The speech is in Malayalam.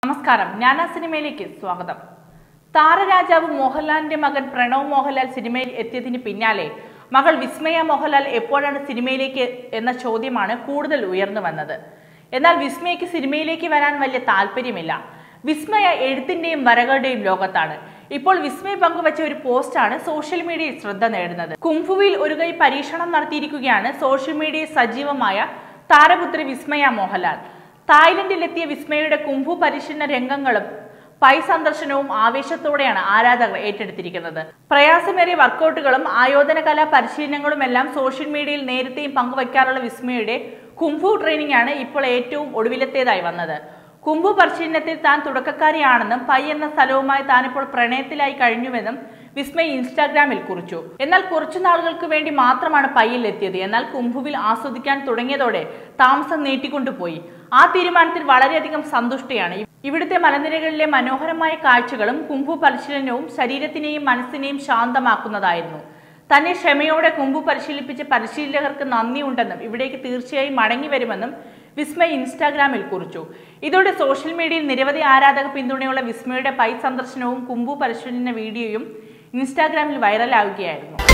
നമസ്കാരം ഞാനാ സിനിമയിലേക്ക് സ്വാഗതം താരരാജാവ് മോഹൻലാലിന്റെ മകൻ പ്രണവ് മോഹൻലാൽ സിനിമയിൽ എത്തിയതിന് പിന്നാലെ മകൾ വിസ്മയ മോഹൻലാൽ എപ്പോഴാണ് സിനിമയിലേക്ക് എന്ന ചോദ്യമാണ് കൂടുതൽ ഉയർന്നു വന്നത് എന്നാൽ വിസ്മയയ്ക്ക് സിനിമയിലേക്ക് വരാൻ വലിയ താല്പര്യമില്ല വിസ്മയ എഴുത്തിന്റെയും വരകളുടെയും ലോകത്താണ് ഇപ്പോൾ വിസ്മയ പങ്കുവച്ച ഒരു പോസ്റ്റാണ് സോഷ്യൽ മീഡിയയിൽ ശ്രദ്ധ നേടുന്നത് കുംഫുവിൽ ഒരു കൈ പരീക്ഷണം നടത്തിയിരിക്കുകയാണ് സോഷ്യൽ മീഡിയയിൽ സജീവമായ താരപുത്രി വിസ്മയ മോഹൻലാൽ തായ്ലൻഡിലെത്തിയ വിസ്മയയുടെ കുംഭു പരിശീലന രംഗങ്ങളും പൈ സന്ദർശനവും ആവേശത്തോടെയാണ് ആരാധകർ ഏറ്റെടുത്തിരിക്കുന്നത് പ്രയാസമേറിയ വർക്കൗട്ടുകളും ആയോധന കലാ പരിശീലനങ്ങളും എല്ലാം സോഷ്യൽ മീഡിയയിൽ നേരത്തെയും പങ്കുവയ്ക്കാറുള്ള വിസ്മയുടെ കുംഫു ട്രെയിനിങ് ആണ് ഇപ്പോൾ ഏറ്റവും ഒടുവിലത്തേതായി വന്നത് കുംഭു പരിശീലനത്തിൽ താൻ തുടക്കക്കാരിയാണെന്നും പൈ എന്ന സ്ഥലവുമായി താനിപ്പോൾ പ്രണയത്തിലായി കഴിഞ്ഞുവെന്നും വിസ്മയ് ഇൻസ്റ്റാഗ്രാമിൽ കുറിച്ചു എന്നാൽ കുറച്ചു നാളുകൾക്ക് വേണ്ടി മാത്രമാണ് പയ്യിൽ എത്തിയത് എന്നാൽ കുംഭുവിൽ ആസ്വദിക്കാൻ തുടങ്ങിയതോടെ താമസം നീട്ടിക്കൊണ്ടുപോയി ആ തീരുമാനത്തിൽ വളരെയധികം സന്തുഷ്ടയാണ് ഇവിടുത്തെ മലനിരകളിലെ മനോഹരമായ കാഴ്ചകളും കുംഭു പരിശീലനവും ശരീരത്തിനെയും മനസ്സിനെയും ശാന്തമാക്കുന്നതായിരുന്നു തന്നെ ക്ഷമയോടെ കുംഭു പരിശീലിപ്പിച്ച പരിശീലകർക്ക് നന്ദിയുണ്ടെന്നും ഇവിടേക്ക് തീർച്ചയായും മടങ്ങി വരുമെന്നും വിസ്മയ് ഇൻസ്റ്റാഗ്രാമിൽ കുറിച്ചു ഇതോടെ സോഷ്യൽ മീഡിയയിൽ നിരവധി ആരാധക പിന്തുണയുള്ള വിസ്മയുടെ പൈ സന്ദർശനവും കുംഭു പരിശീലന വീഡിയോയും ഇൻസ്റ്റാഗ്രാമിൽ വൈറലാവുകയായിരുന്നു